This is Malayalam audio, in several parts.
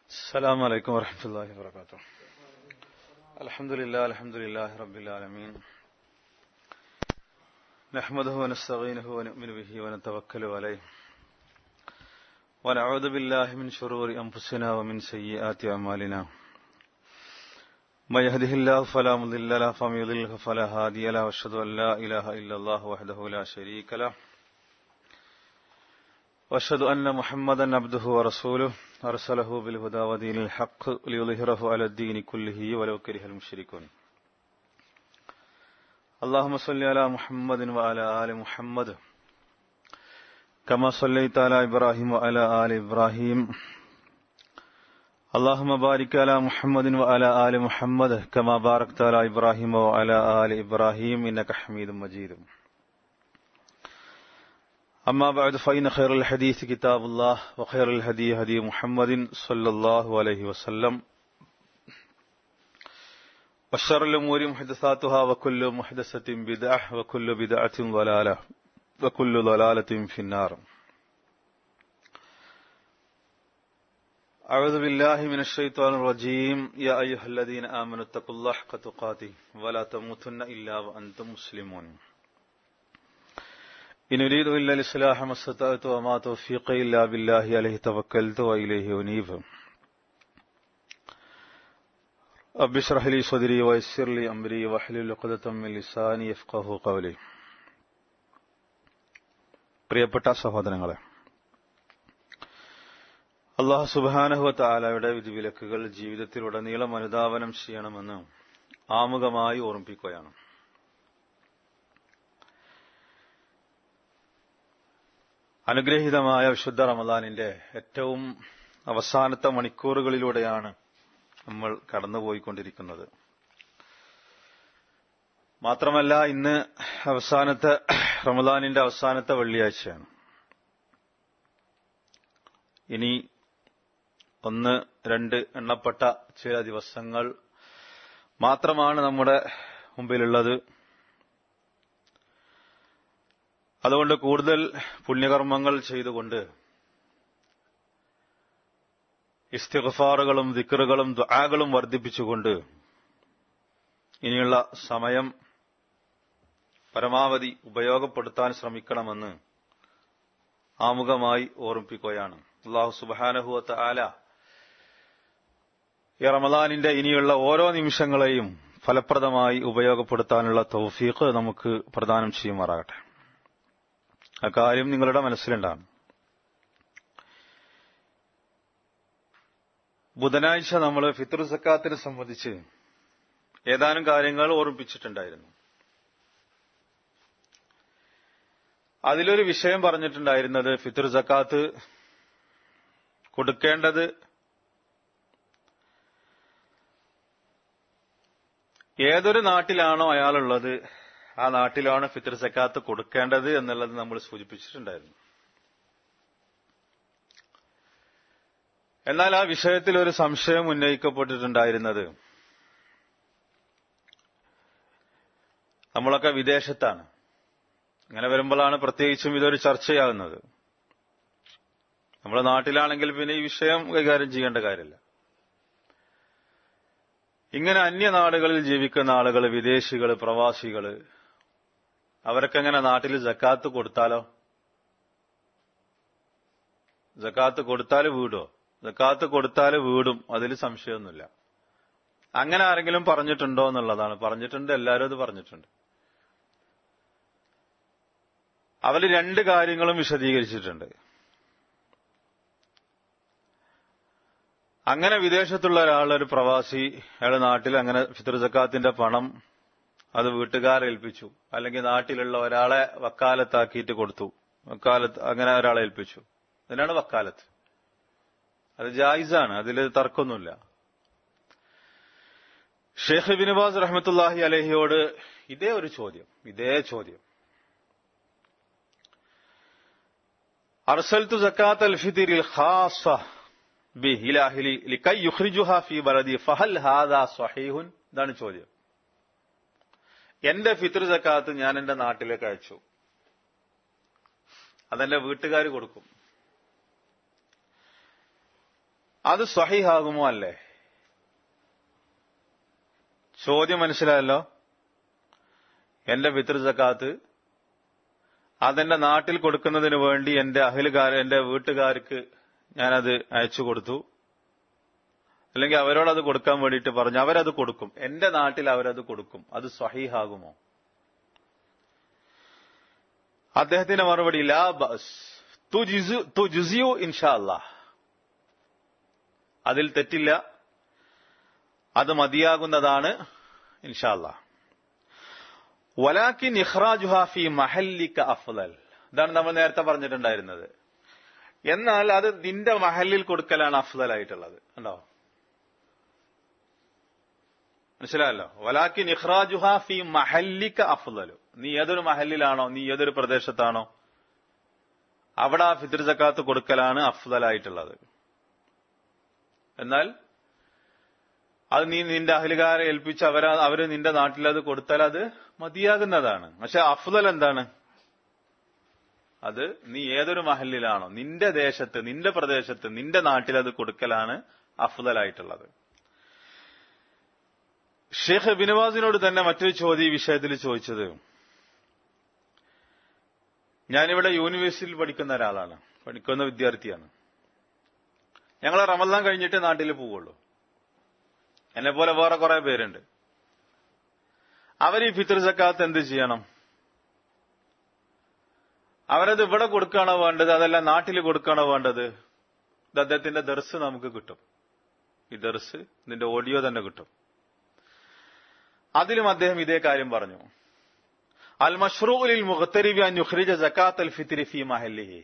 السلام عليكم ورحمة الله وبركاته الحمد لله الحمد لله رب العالمين نحمده ونستعينه ونؤمن به ونتوكل عليه ونعوذ بالله من شرور أنفسنا ومن سيئات أعمالنا ما يهده الله فلا مضل له فمن يضلله فلا هادي له واشهد أن لا إله إلا الله وحده لا شريك له واشهد أن محمدا عبده ورسوله أرسله بالهدى ودين الحق ليظهره على الدين كله ولو كره المشركون اللهم صل على محمد وعلى آل محمد كما صليت على إبراهيم وعلى آل إبراهيم اللهم بارك على محمد وعلى آل محمد كما باركت على إبراهيم وعلى آل إبراهيم إنك حميد مجيد أما بعد فإن خير الحديث كتاب الله وخير الهدي هدي محمد صلى الله عليه وسلم وشر الأمور محدثاتها وكل محدثة بدعة وكل بدعة ضلالة وكل ضلالة في النار أعوذ بالله من الشيطان الرجيم يا أيها الذين آمنوا اتقوا الله حق تقاته ولا تموتن إلا وأنتم مسلمون إن أريد إلا الإصلاح ما استطعت وما توفيقي إلا بالله عليه توكلت وإليه أنيب رب اشرح لي صدري ويسر لي أمري واحلل عقدة من لساني يفقه قولي പ്രിയപ്പെട്ട സഹോദരങ്ങളെ അള്ളാഹു സുബാനഹുവ താലയുടെ വിധിവിലക്കുകൾ ജീവിതത്തിലുടനീളം അനുധാവനം ചെയ്യണമെന്ന് ആമുഖമായി ഓർമ്മിപ്പിക്കുകയാണ് അനുഗ്രഹീതമായ വിശുദ്ധ റമദാനിന്റെ ഏറ്റവും അവസാനത്തെ മണിക്കൂറുകളിലൂടെയാണ് നമ്മൾ കടന്നുപോയിക്കൊണ്ടിരിക്കുന്നത് മാത്രമല്ല ഇന്ന് അവസാനത്തെ റമദാനിന്റെ അവസാനത്തെ വെള്ളിയാഴ്ചയാണ് ഇനി ഒന്ന് രണ്ട് എണ്ണപ്പെട്ട ചില ദിവസങ്ങൾ മാത്രമാണ് നമ്മുടെ മുമ്പിലുള്ളത് അതുകൊണ്ട് കൂടുതൽ പുണ്യകർമ്മങ്ങൾ ചെയ്തുകൊണ്ട് ഇസ്തിഗ്ഫാറുകളും ദിക്കറുകളും ദുആകളും വർദ്ധിപ്പിച്ചുകൊണ്ട് ഇനിയുള്ള സമയം പരമാവധി ഉപയോഗപ്പെടുത്താൻ ശ്രമിക്കണമെന്ന് ആമുഖമായി ഓർമ്മിപ്പിക്കുകയാണ് അള്ളാഹു സുബാനഹുവത്ത ആല ഈ റമദാനിന്റെ ഇനിയുള്ള ഓരോ നിമിഷങ്ങളെയും ഫലപ്രദമായി ഉപയോഗപ്പെടുത്താനുള്ള തൗഫീഖ് നമുക്ക് പ്രദാനം ചെയ്യുമാറാകട്ടെ അക്കാര്യം നിങ്ങളുടെ മനസ്സിലുണ്ടാണ് ബുധനാഴ്ച നമ്മൾ ഫിത്ർ സക്കാത്തിനെ സംബന്ധിച്ച് ഏതാനും കാര്യങ്ങൾ ഓർമ്മിപ്പിച്ചിട്ടുണ്ടായിരുന്നു അതിലൊരു വിഷയം പറഞ്ഞിട്ടുണ്ടായിരുന്നത് ഫിത്ർ സക്കാത്ത് കൊടുക്കേണ്ടത് ഏതൊരു നാട്ടിലാണോ അയാളുള്ളത് ആ നാട്ടിലാണ് ഫിത്ർ സക്കാത്ത് കൊടുക്കേണ്ടത് എന്നുള്ളത് നമ്മൾ സൂചിപ്പിച്ചിട്ടുണ്ടായിരുന്നു എന്നാൽ ആ വിഷയത്തിൽ ഒരു സംശയം ഉന്നയിക്കപ്പെട്ടിട്ടുണ്ടായിരുന്നത് നമ്മളൊക്കെ വിദേശത്താണ് അങ്ങനെ വരുമ്പോഴാണ് പ്രത്യേകിച്ചും ഇതൊരു ചർച്ചയാകുന്നത് നമ്മുടെ നാട്ടിലാണെങ്കിൽ പിന്നെ ഈ വിഷയം കൈകാര്യം ചെയ്യേണ്ട കാര്യമില്ല ഇങ്ങനെ അന്യനാടുകളിൽ ജീവിക്കുന്ന ആളുകൾ വിദേശികൾ പ്രവാസികൾ അവരൊക്കെ എങ്ങനെ നാട്ടിൽ ജക്കാത്ത് കൊടുത്താലോ ജക്കാത്ത് കൊടുത്താൽ വീടോ ജക്കാത്ത് കൊടുത്താൽ വീടും അതിൽ സംശയമൊന്നുമില്ല അങ്ങനെ ആരെങ്കിലും പറഞ്ഞിട്ടുണ്ടോ എന്നുള്ളതാണ് പറഞ്ഞിട്ടുണ്ട് എല്ലാവരും അത് പറഞ്ഞിട്ടുണ്ട് അവര് രണ്ട് കാര്യങ്ങളും വിശദീകരിച്ചിട്ടുണ്ട് അങ്ങനെ വിദേശത്തുള്ള ഒരാൾ ഒരു പ്രവാസി അയാൾ നാട്ടിൽ അങ്ങനെ ഫിത്ർ ജക്കാത്തിന്റെ പണം അത് വീട്ടുകാരെ ഏൽപ്പിച്ചു അല്ലെങ്കിൽ നാട്ടിലുള്ള ഒരാളെ വക്കാലത്താക്കിയിട്ട് കൊടുത്തു വക്കാലത്ത് അങ്ങനെ ഒരാളെ ഏൽപ്പിച്ചു അതിനാണ് വക്കാലത്ത് അത് ജായിസാണ് അതിൽ തർക്കമൊന്നുമില്ല ഷെയ്ഖ് ബിനുബാസ് റഹ്മത്തുല്ലാഹി അലഹിയോട് ഇതേ ഒരു ചോദ്യം ഇതേ ചോദ്യം അർസൽത്തു സക്കാത്ത് അൽ ഫിദിറിൽ ഖാസ ബി ഹിലാഹിലി ലിക്കൈ യുഖ്രിജുഹ ഫി ബലദി ഫഹൽ ഹാദാ സ്വഹീഹുൻ ഇതാണ് ചോദ്യം എന്റെ ഫിത്ർ സക്കാത്ത് ഞാൻ എന്റെ നാട്ടിലേക്ക് അയച്ചു അതെന്റെ വീട്ടുകാർ കൊടുക്കും അത് സ്വഹിഹാകുമോ അല്ലേ ചോദ്യം മനസ്സിലായല്ലോ എന്റെ പിതൃ സക്കാത്ത് അതെന്റെ നാട്ടിൽ കൊടുക്കുന്നതിന് വേണ്ടി എന്റെ അഹിലുകാർ എന്റെ വീട്ടുകാർക്ക് ഞാനത് അയച്ചു കൊടുത്തു അല്ലെങ്കിൽ അവരോടത് കൊടുക്കാൻ വേണ്ടിയിട്ട് പറഞ്ഞു അവരത് കൊടുക്കും എന്റെ നാട്ടിൽ അവരത് കൊടുക്കും അത് സ്വഹീഹാകുമോ അദ്ദേഹത്തിന്റെ മറുപടി ലാ ബസ് തു ജുസിയു ഇൻഷാ അല്ലാഹ് അതിൽ തെറ്റില്ല അത് മതിയാകുന്നതാണ് ഇൻഷാ അല്ലാഹ് വലാക്കിൻ ഇഖ്റാജുഹ ഫി മഹല്ലിക അഫ്ദൽ ഇതാണ് നമ്മൾ നേരത്തെ പറഞ്ഞിട്ടുണ്ടായിരുന്നത് എന്നാൽ അത് നിന്റെ മഹല്ലിൽ കൊടുക്കലാണ് അഫ്ദലായിട്ടുള്ളത് ഉണ്ടോ മനസ്സിലായല്ലോ വലാക്കിൻ ഇഖ്റാജുഹ ഫി മഹല്ലിക അഫ്ദലു നീ ഏതൊരു മഹല്ലിലാണോ നീ ഏതൊരു പ്രദേശത്താണോ അവിടെ ആ ഫിത്ർ സക്കാത്ത് കൊടുക്കലാണ് അഫ്ദലായിട്ടുള്ളത് എന്നാൽ അത് നീ നിന്റെ അഹലുകാരെ ഏൽപ്പിച്ച് അവര അവര് നിന്റെ നാട്ടിൽ അത് കൊടുത്താൽ അത് മതിയാകുന്നതാണ് പക്ഷെ അഫ്ദൽ എന്താണ് അത് നീ ഏതൊരു മഹലിലാണോ നിന്റെ ദേശത്ത് നിന്റെ പ്രദേശത്ത് നിന്റെ നാട്ടിൽ അത് കൊടുക്കലാണ് അഫ്ദലായിട്ടുള്ളത് ഷെയ്ഖ് ബിനവാസിനോട് തന്നെ മറ്റൊരു ചോദ്യം ഈ വിഷയത്തിൽ ചോദിച്ചത് ഞാനിവിടെ യൂണിവേഴ്സിറ്റിയിൽ പഠിക്കുന്ന ഒരാളാണ് പഠിക്കുന്ന വിദ്യാർത്ഥിയാണ് ഞങ്ങൾ റമദാൻ കഴിഞ്ഞിട്ട് നാട്ടിൽ പോവുള്ളൂ എന്നെ പോലെ വേറെ കുറെ പേരുണ്ട് അവർ ഈ ഫിത്ർ സക്കാത്ത് എന്ത് ചെയ്യണം അവരത് ഇവിടെ കൊടുക്കുകയാണോ വേണ്ടത് അതല്ല നാട്ടിൽ കൊടുക്കുകയാണോ വേണ്ടത് ഇത് അദ്ദേഹത്തിന്റെ ദർസ് നമുക്ക് കിട്ടും ഈ ദർസ് ഇതിന്റെ ഓഡിയോ തന്നെ കിട്ടും അതിലും അദ്ദേഹം ഇതേ കാര്യം പറഞ്ഞു അൽ മഷ്റൂലിൽ മുഖത്തരിബി അൻ യുഖ്രിജ സക്കാത്ത് അൽ ഫിത്രി ഫി മഹല്ലിഹി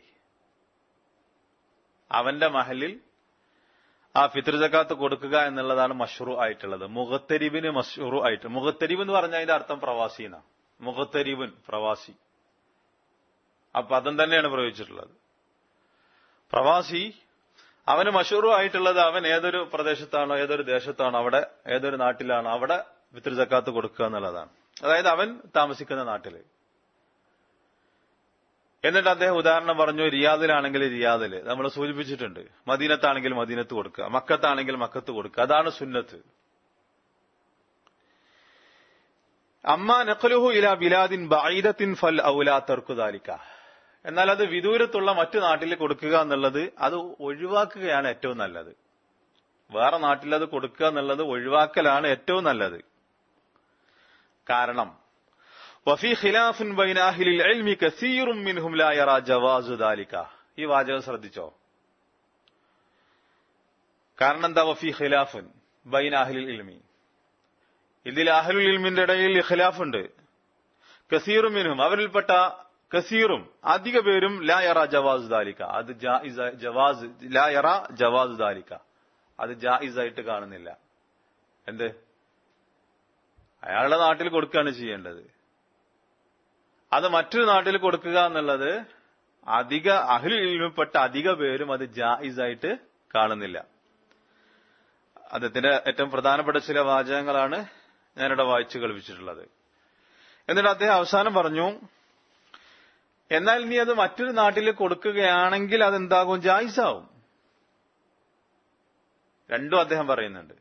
അവന്റെ മഹലിൽ ആ ഫിത്ർ ജക്കാത്ത് കൊടുക്കുക എന്നുള്ളതാണ് മഷ്റൂ ആയിട്ടുള്ളത് മുഖത്തരിബിന് മഷ്റൂ ആയിട്ട് മുഖത്തരിബ് എന്ന് പറഞ്ഞാൽ അതിന്റെ അർത്ഥം പ്രവാസീന മുഖത്തരിബിൻ പ്രവാസി ആ പദം തന്നെയാണ് പ്രയോഗിച്ചിട്ടുള്ളത് പ്രവാസി അവന് മഷൂറു ആയിട്ടുള്ളത് അവൻ ഏതൊരു പ്രദേശത്താണോ ഏതൊരു ദേശത്താണോ അവിടെ ഏതൊരു നാട്ടിലാണോ അവിടെ ഫിത്ർ ജക്കാത്ത് കൊടുക്കുക എന്നുള്ളതാണ് അതായത് അവൻ താമസിക്കുന്ന നാട്ടില് എന്നിട്ട് അദ്ദേഹം ഉദാഹരണം പറഞ്ഞു റിയാദിലാണെങ്കിൽ റിയാദില് നമ്മൾ സൂചിപ്പിച്ചിട്ടുണ്ട് മദീനത്താണെങ്കിൽ മദീനത്ത് കൊടുക്കുക മക്കത്താണെങ്കിൽ മക്കത്ത് കൊടുക്കുക അതാണ് സുന്നത്ത് അമ്മ നഖലുഹു ഇല ബിലാദിൻ ബൈദത്തിൻ ഫൽ ഔലാ തർക്കുദാലിക്ക എന്നാൽ അത് വിദൂരത്തുള്ള മറ്റു നാട്ടിൽ കൊടുക്കുക എന്നുള്ളത് അത് ഒഴിവാക്കുകയാണ് ഏറ്റവും നല്ലത് വേറെ നാട്ടിൽ അത് കൊടുക്കുക എന്നുള്ളത് ഒഴിവാക്കലാണ് ഏറ്റവും നല്ലത് കാരണം വഫി ഖിലാഫിൻ ബൈന അഹ്ലിൽ ഇൽമി കസീറും മിൻഹും ലാ യറാ ജവാസു ദാലിക ഈ വാചകം ശ്രദ്ധിച്ചോ കാരണം എന്താ വഫി ഖിലാഫിൻ ബൈന അഹ്ലിൽ ഇൽമി ഇതിൽ അഹ്ലുൽ ഇൽമിന്റെ ഇടയിൽ ഖിലാഫുണ്ട് കസീറും മിൻഹും അവരിൽപ്പെട്ട കസീറും അധിക പേരും ലാ യറ ജവാസ് ദാലിക അത് ജായിസ് ജവാസ് ലാ യറ ജവാസ് ദാലിക അത് ജായിസ് ആയിട്ട് കാണുന്നില്ല എന്ത് അയാളുടെ നാട്ടിൽ കൊടുക്കുകയാണ് ചെയ്യേണ്ടത് അത് മറ്റൊരു നാട്ടിൽ കൊടുക്കുക എന്നുള്ളത് അധിക അഹ്ലിൽപ്പെട്ട അധിക പേരും അത് ജായിസ് ആയിട്ട് കാണുന്നില്ല അദ്ദേഹത്തിന്റെ ഏറ്റവും പ്രധാനപ്പെട്ട ചില വാചകങ്ങളാണ് ഞാനിവിടെ വായിച്ചു കളിപ്പിച്ചിട്ടുള്ളത് എന്നിട്ട് അദ്ദേഹം അവസാനം പറഞ്ഞു എന്നാൽ നീ അത് മറ്റൊരു നാട്ടിൽ കൊടുക്കുകയാണെങ്കിൽ അതെന്താകും ജായിസാവും രണ്ടും അദ്ദേഹം പറയുന്നുണ്ട്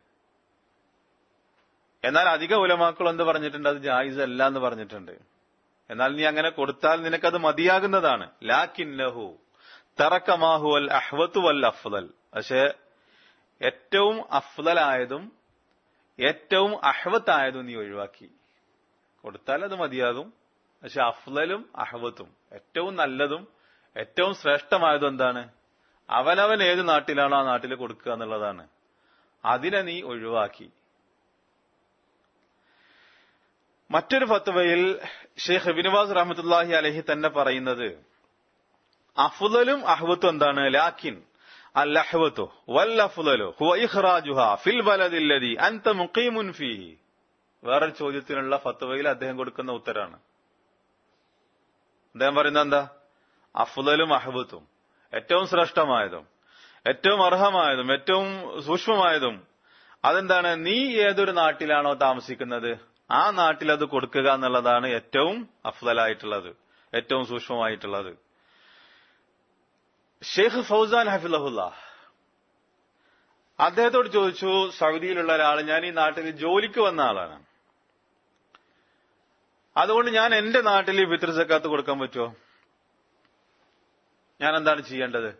എന്നാൽ അധിക ഉലമാക്കൾ എന്ത് പറഞ്ഞിട്ടുണ്ട് അത് ജായിസ് അല്ല എന്ന് പറഞ്ഞിട്ടുണ്ട് എന്നാൽ നീ അങ്ങനെ കൊടുത്താൽ നിനക്കത് മതിയാകുന്നതാണ് ലാക്കിന്നഹു തറക്കമാഹു അൽ അഹ്വത്തു വൽ അഫ്ദൽ പക്ഷേ ഏറ്റവും അഫ്ദലായതും ഏറ്റവും അഹ്വത്തായതും നീ ഒഴിവാക്കി കൊടുത്താൽ അത് മതിയാകും പക്ഷെ അഫ്ലലും അഹ്വത്തും ഏറ്റവും നല്ലതും ഏറ്റവും ശ്രേഷ്ഠമായതും എന്താണ് അവനവൻ ഏത് നാട്ടിലാണോ ആ നാട്ടിൽ കൊടുക്കുക എന്നുള്ളതാണ് അതിനെ നീ ഒഴിവാക്കി മറ്റൊരു ഫത്വയിൽ ഷെയ്ഖ് ബിനുവാസ് റഹമത്തുല്ലാഹി അലഹി തന്നെ പറയുന്നത് അഫുദലും അഹ്വത്തും എന്താണ് ലാക്കിൻ അൽ അഹ്വത്തു വൽ അഫുദലു ഹുവ ഇഖ്റാജുഹ ഫിൽ ബലദില്ലദി അൻത മുഖീമുൻ ഫീഹി വേറൊരു ചോദ്യത്തിനുള്ള ഫത്വയിൽ അദ്ദേഹം കൊടുക്കുന്ന ഉത്തരാണ് അദ്ദേഹം പറയുന്നത് എന്താ അഫുദലും അഹ്വത്തും ഏറ്റവും ശ്രേഷ്ഠമായതും ഏറ്റവും അർഹമായതും ഏറ്റവും സൂക്ഷ്മമായതും അതെന്താണ് നീ ഏതൊരു നാട്ടിലാണോ താമസിക്കുന്നത് ആ നാട്ടിൽ അത് കൊടുക്കുക എന്നുള്ളതാണ് ഏറ്റവും അഫ്ദലായിട്ടുള്ളത് ഏറ്റവും സൂക്ഷ്മമായിട്ടുള്ളത് ഷെയ്ഖ് ഫൗസാൻ ഹഫിലഹുല്ല അദ്ദേഹത്തോട് ചോദിച്ചു സൗദിയിലുള്ള ഒരാൾ ഞാൻ ഈ നാട്ടിൽ ജോലിക്ക് വന്ന ആളാണ് അതുകൊണ്ട് ഞാൻ എന്റെ നാട്ടിൽ ഈ ഫിത്ർ സക്കാത്ത് കൊടുക്കാൻ പറ്റുമോ ഞാൻ എന്താണ് ചെയ്യേണ്ടത്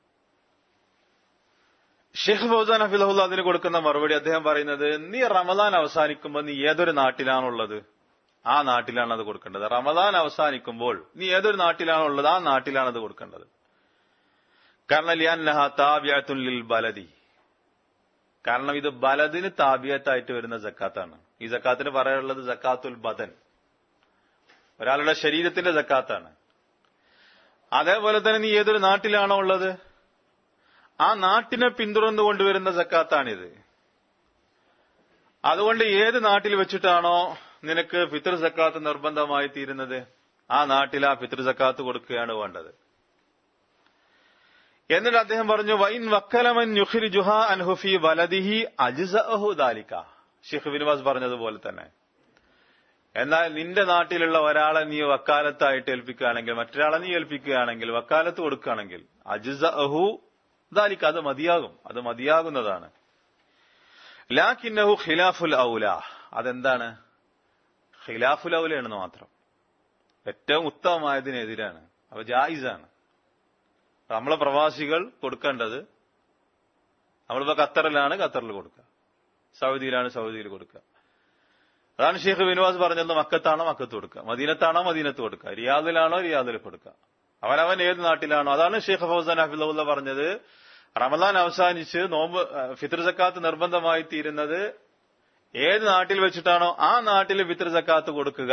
ഷെയ്ഖ് ഫൗസാൻ അഫിലഹുല്ല അതിന് കൊടുക്കുന്ന മറുപടി അദ്ദേഹം പറയുന്നത് നീ റമദാൻ അവസാനിക്കുമ്പോൾ നീ ഏതൊരു നാട്ടിലാണുള്ളത് ആ നാട്ടിലാണ് അത് കൊടുക്കേണ്ടത് റമദാൻ അവസാനിക്കുമ്പോൾ നീ ഏതൊരു നാട്ടിലാണുള്ളത് ആ നാട്ടിലാണ് അത് കൊടുക്കേണ്ടത് കാരണം ലിയാൻലഹ താബ്യാത്തുൽ ബലദി കാരണം ഇത് ബലദിന് താബിയത്തായിട്ട് വരുന്ന ജക്കാത്താണ് ഈ ജക്കാത്തിന് പറയാനുള്ളത് ജക്കാത്തുൽ ബദൻ ഒരാളുടെ ശരീരത്തിന്റെ ജക്കാത്താണ് അതേപോലെ തന്നെ നീ ഏതൊരു നാട്ടിലാണോ ഉള്ളത് ആ നാട്ടിനെ പിന്തുടർന്നു കൊണ്ടുവരുന്ന ജക്കാത്താണിത് അതുകൊണ്ട് ഏത് നാട്ടിൽ വെച്ചിട്ടാണോ നിനക്ക് ഫിത്ർ സക്കാത്ത് നിർബന്ധമായി തീരുന്നത് ആ നാട്ടിൽ ആ ഫിത്ർ സക്കാത്ത് കൊടുക്കുകയാണ് വേണ്ടത് എന്നിട്ട് അദ്ദേഹം പറഞ്ഞു വൈൻ വക്കലമൻ യുഹിർ ജുഹ അൻഹുഫി വലദിഹി അജ്സഹു ദാലിക ഷെയ്ഖ് ബിൻവാസ് പറഞ്ഞതുപോലെ തന്നെ എന്നാൽ നിന്റെ നാട്ടിലുള്ള ഒരാളെ നീ വക്കാലത്തായിട്ട് ഏൽപ്പിക്കുകയാണെങ്കിൽ മറ്റൊരാളെ നീ ഏൽപ്പിക്കുകയാണെങ്കിൽ വക്കാലത്ത് കൊടുക്കുകയാണെങ്കിൽ അജ്സഹു ദാലിക അത് മതിയാകും അത് മതിയാകുന്നതാണ് ലാക്കിന്നഹു ഖിലാഫുൽ ഔല അതെന്താണ് ഖിലാഫുൽ ഔലയാണെന്ന് മാത്രം ഏറ്റവും ഉത്തമമായതിനെതിരാണ് അവ ജായിസാണ് നമ്മളെ പ്രവാസികൾ കൊടുക്കേണ്ടത് നമ്മളിപ്പോ ഖത്തറിലാണ് ഖത്തറിൽ കൊടുക്കുക സൗദിയിലാണ് സൗദിയിൽ കൊടുക്കുക അതാണ് ഷെയ്ഖ് ബിൻവാസ് പറഞ്ഞത് മക്കത്താണോ മക്കത്ത് കൊടുക്കുക മദീനത്താണോ മദീനത്ത് കൊടുക്കുക റിയാദിലാണോ റിയാദിൽ കൊടുക്കുക അവനവൻ ഏത് നാട്ടിലാണോ അതാണ് ഷെയ്ഖ് ഫൗസാൻ ഹഫിദുല്ല പറഞ്ഞത് റമദാൻ അവസാനിച്ച് നോമ്പ് ഫിത്ർ സക്കാത്ത് നിർബന്ധമായി തീരുന്നത് ഏത് നാട്ടിൽ വെച്ചിട്ടാണോ ആ നാട്ടിൽ ഫിത്ർ സക്കാത്ത് കൊടുക്കുക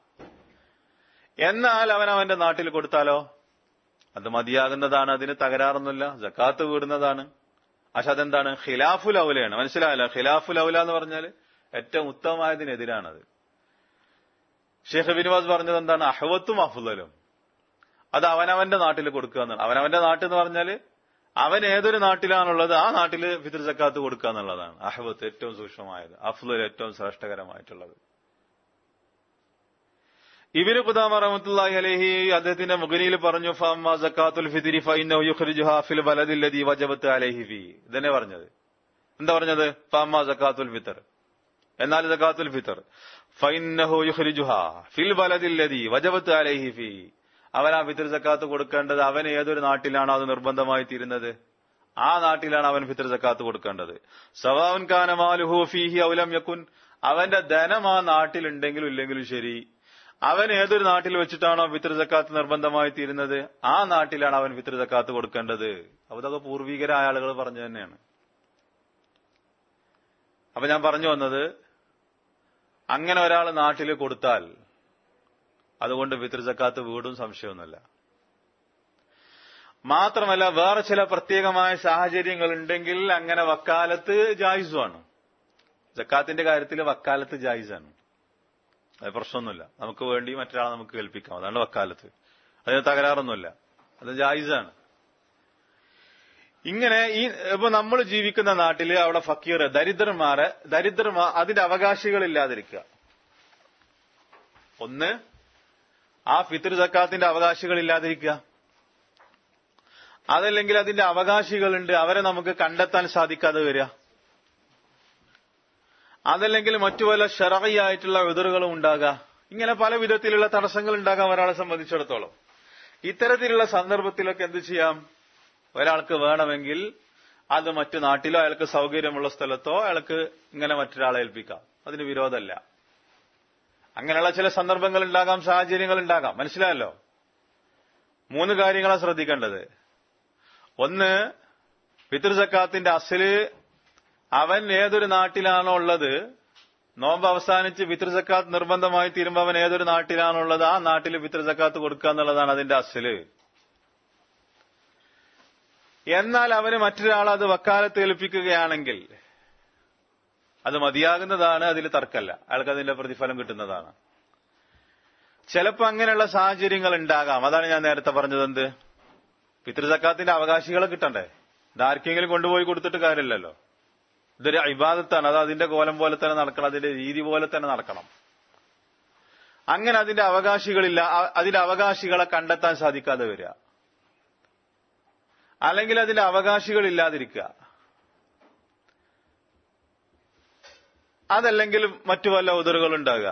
എന്നാൽ അവൻ അവന്റെ നാട്ടിൽ കൊടുത്താലോ അത് മതിയാകുന്നതാണ് അതിന് തകരാറൊന്നുമില്ല ജക്കാത്ത് വീടുന്നതാണ് പക്ഷെ അതെന്താണ് ഖിലാഫുൽ ഔലയാണ് മനസ്സിലായല്ലോ ഖിലാഫുൽ ഔല എന്ന് പറഞ്ഞാൽ ഏറ്റവും ഉത്തമമായതിനെതിരാണത് ഷെയ്ഖ് ബിൻവാസ് പറഞ്ഞത് എന്താണ് അഹവത്തും അഫുദലും അത് അവനവന്റെ നാട്ടിൽ കൊടുക്കുക എന്നാണ് അവനവന്റെ നാട്ടിൽ എന്ന് പറഞ്ഞാൽ അവൻ ഏതൊരു നാട്ടിലാണുള്ളത് ആ നാട്ടിൽ ഫിത്ർ സക്കാത്ത് കൊടുക്കുക എന്നുള്ളതാണ് അഹവത്ത് ഏറ്റവും സൂക്ഷ്മമായത് അഫ്ലുൽ ഏറ്റവും ശ്രേഷ്ഠകരമായിട്ടുള്ളത് ഇബിന് ഖുദാമ റഹ്മത്തുള്ളാഹി അലൈഹി അദ്ദേഹത്തിന്റെ മുഗനിയിൽ പറഞ്ഞു ഫഅമ്മ സക്കാത്തുൽ ഫിത്രി ഫഇന്നഹു യുഖ്രിജുഹാ ഫിൽ ബലദില്ലദി വജബത്ത് അലൈഹി ഫി ഇതന്നെ പറഞ്ഞത് എന്താ പറഞ്ഞത് ഫഅമ്മ സക്കാത്തുൽ ഫിത്ർ എന്നാൽ സക്കാത്തുൽ ഫിത്ർ ഫഇന്നഹു യുഖ്രിജുഹാ ഫിൽ ബലദില്ലദി വജബത്ത് അലൈഹി ഫി അവൻ ആ ഫിത്ർ സക്കാത്ത് കൊടുക്കേണ്ടത് അവൻ ഏതൊരു നാട്ടിലാണോ അത് നിർബന്ധമായി തീരുന്നത് ആ നാട്ടിലാണ് അവൻ ഫിത്ർ സക്കാത്ത് കൊടുക്കേണ്ടത് സവാവൻ കാനമാലുഹു ഫീഹി ഔലം യക്കുൻ അവന്റെ ധനം ആ നാട്ടിലുണ്ടെങ്കിലും ഇല്ലെങ്കിലും ശരി അവൻ ഏതൊരു നാട്ടിൽ വെച്ചിട്ടാണോ ഫിത്ർ സക്കാത്ത് നിർബന്ധമായി തീരുന്നത് ആ നാട്ടിലാണ് അവൻ ഫിത്ർ സക്കാത്ത് കൊടുക്കേണ്ടത് അപ്പൊ ഇതൊക്കെ പൂർവികരായ ആളുകൾ പറഞ്ഞു തന്നെയാണ് അപ്പൊ ഞാൻ പറഞ്ഞു വന്നത് അങ്ങനെ ഒരാൾ നാട്ടിൽ കൊടുത്താൽ അതുകൊണ്ട് ഫിത്ർ സക്കാത്ത് വീടും സംശയമൊന്നുമല്ല മാത്രമല്ല വേറെ ചില പ്രത്യേകമായ സാഹചര്യങ്ങൾ ഉണ്ടെങ്കിൽ അങ്ങനെ വക്കാലത്ത് ജായിസുമാണ് ജക്കാത്തിന്റെ കാര്യത്തിൽ വക്കാലത്ത് ജായിസാണ് അത് പ്രശ്നമൊന്നുമില്ല നമുക്ക് വേണ്ടി മറ്റൊരാളെ നമുക്ക് കേൾപ്പിക്കാം അതാണ് വക്കാലത്ത് അതിന് തകരാറൊന്നുമില്ല അത് ജായിസാണ് ഇങ്ങനെ ഈ ഇപ്പൊ നമ്മൾ ജീവിക്കുന്ന നാട്ടില് അവിടെ ഫക്കീർ ദരിദ്രന്മാരെ ദരിദ്രന്മാർ അതിന്റെ അവകാശികളില്ലാതിരിക്കുക ഒന്ന് ആ ഫിത്ർ സക്കാത്തിന്റെ അവകാശികളില്ലാതിരിക്കുക അതല്ലെങ്കിൽ അതിന്റെ അവകാശികളുണ്ട് അവരെ നമുക്ക് കണ്ടെത്താൻ സാധിക്കാതെ വരിക അതല്ലെങ്കിൽ മറ്റു പല ഷറയായിട്ടുള്ള എതിറുകളും ഉണ്ടാകുക ഇങ്ങനെ പല വിധത്തിലുള്ള തടസ്സങ്ങൾ ഉണ്ടാകാം ഒരാളെ സംബന്ധിച്ചിടത്തോളം ഇത്തരത്തിലുള്ള സന്ദർഭത്തിലൊക്കെ എന്ത് ചെയ്യാം ഒരാൾക്ക് വേണമെങ്കിൽ അത് മറ്റു നാട്ടിലോ അയാൾക്ക് സൗകര്യമുള്ള സ്ഥലത്തോ അയാൾക്ക് ഇങ്ങനെ മറ്റൊരാളെ ഏൽപ്പിക്കാം അതിന് വിരോധമല്ല അങ്ങനെയുള്ള ചില സന്ദർഭങ്ങൾ ഉണ്ടാകാം സാഹചര്യങ്ങൾ ഉണ്ടാകാം മനസ്സിലായല്ലോ മൂന്ന് കാര്യങ്ങളാണ് ശ്രദ്ധിക്കേണ്ടത് ഒന്ന് പിതൃസക്കാത്തിന്റെ അസല് അവൻ ഏതൊരു നാട്ടിലാണോ ഉള്ളത് നോമ്പ് അവസാനിച്ച് പിതൃസക്കാത്ത് നിർബന്ധമായി തീരുമ്പോൾ അവൻ ഏതൊരു നാട്ടിലാണോ ഉള്ളത് ആ നാട്ടിൽ പിതൃസക്കാത്ത് കൊടുക്കുക എന്നുള്ളതാണ് അതിന്റെ അസല് എന്നാൽ അവന് മറ്റൊരാൾ അത് വക്കാലത്ത് ഏൽപ്പിക്കുകയാണെങ്കിൽ അത് മതിയാകുന്നതാണ് അതിൽ തർക്കമല്ല അയാൾക്ക് അതിന്റെ പ്രതിഫലം കിട്ടുന്നതാണ് ചിലപ്പോ അങ്ങനെയുള്ള സാഹചര്യങ്ങൾ ഉണ്ടാകാം അതാണ് ഞാൻ നേരത്തെ പറഞ്ഞത് എന്ത് പിതൃസക്കാത്തിന്റെ അവകാശികളെ കിട്ടണ്ടേ ഇതാർക്കെങ്കിലും കൊണ്ടുപോയി കൊടുത്തിട്ട് കാര്യമില്ലല്ലോ ഇതൊരു ഇബാദത്താണ് അത് അതിന്റെ കോലം പോലെ തന്നെ നടക്കണം അതിന്റെ രീതി പോലെ തന്നെ നടക്കണം അങ്ങനെ അതിന്റെ അവകാശികളില്ല അതിന്റെ അവകാശികളെ കണ്ടെത്താൻ സാധിക്കാതെ വരിക അല്ലെങ്കിൽ അതിന്റെ അവകാശികൾ ഇല്ലാതിരിക്കുക അതല്ലെങ്കിൽ മറ്റു വല്ല ഉദറുകൾ ഉണ്ടാകുക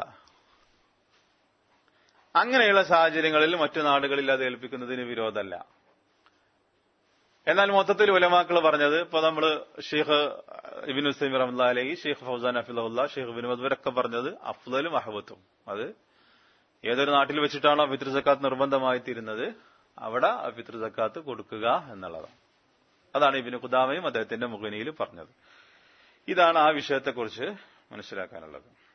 അങ്ങനെയുള്ള സാഹചര്യങ്ങളിൽ മറ്റു നാടുകളിൽ അത് ഏൽപ്പിക്കുന്നതിന് വിരോധമല്ല എന്നാൽ മൊത്തത്തിൽ ഉലമാക്കൾ പറഞ്ഞത് ഇപ്പൊ നമ്മള് ഷെയ്ഖ് ഇബിൻ ഹുസൈം റഹ്മുല്ല അലഹി ഷെയ്ഖ് ഫൗസാൻ അഫിലുള്ള ഷെയ്ഖ് ബിൻ മദ്വരൊക്കെ പറഞ്ഞത് അഫ്ദലും അഹബത്തും അത് ഏതൊരു നാട്ടിൽ വെച്ചിട്ടാണോ ഫിത്ർ സക്കാത്ത് നിർബന്ധമായി തീരുന്നത് അവിടെ ആ ഫിത്ർ സക്കാത്ത് കൊടുക്കുക എന്നുള്ളതാണ് അതാണ് ഇബിന് ഖുദാമയും അദ്ദേഹത്തിന്റെ മുഖനിയിൽ പറഞ്ഞത് ഇതാണ് ആ വിഷയത്തെക്കുറിച്ച് മനസ്സിലാക്കാനുള്ളത്